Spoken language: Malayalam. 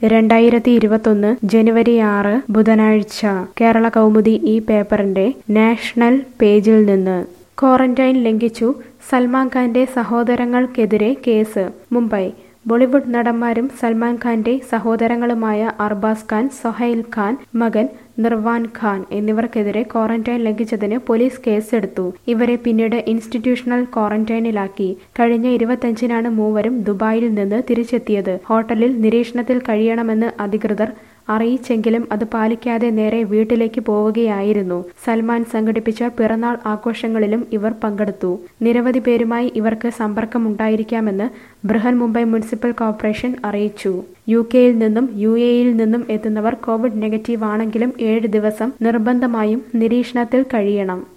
രണ്ടായിരത്തി ഇരുപത്തൊന്ന് ജനുവരി ആറ് ബുധനാഴ്ച കേരള കൗമുദി ഈ പേപ്പറിന്റെ നാഷണൽ പേജിൽ നിന്ന് ക്വാറന്റൈൻ ലംഘിച്ചു സൽമാൻ ഖാന്റെ സഹോദരങ്ങൾക്കെതിരെ കേസ് മുംബൈ ബോളിവുഡ് നടന്മാരും സൽമാൻ ഖാന്റെ സഹോദരങ്ങളുമായ അർബാസ് ഖാൻ സൊഹൈൽ ഖാൻ മകൻ നിർവാൻ ഖാൻ എന്നിവർക്കെതിരെ ക്വാറന്റൈൻ ലംഘിച്ചതിന് പോലീസ് കേസെടുത്തു ഇവരെ പിന്നീട് ഇൻസ്റ്റിറ്റ്യൂഷണൽ ക്വാറന്റൈനിലാക്കി കഴിഞ്ഞ ഇരുപത്തഞ്ചിനാണ് മൂവരും ദുബായിൽ നിന്ന് തിരിച്ചെത്തിയത് ഹോട്ടലിൽ നിരീക്ഷണത്തിൽ കഴിയണമെന്ന് അധികൃതർ അറിയിച്ചെങ്കിലും അത് പാലിക്കാതെ നേരെ വീട്ടിലേക്ക് പോവുകയായിരുന്നു സൽമാൻ സംഘടിപ്പിച്ച പിറന്നാൾ ആഘോഷങ്ങളിലും ഇവർ പങ്കെടുത്തു നിരവധി പേരുമായി ഇവർക്ക് സമ്പർക്കമുണ്ടായിരിക്കാമെന്ന് ബൃഹൻ മുംബൈ മുനിസിപ്പൽ കോർപ്പറേഷൻ അറിയിച്ചു യു കെയിൽ നിന്നും യു എയിൽ നിന്നും എത്തുന്നവർ കോവിഡ് നെഗറ്റീവ് ആണെങ്കിലും ഏഴ് ദിവസം നിർബന്ധമായും നിരീക്ഷണത്തിൽ കഴിയണം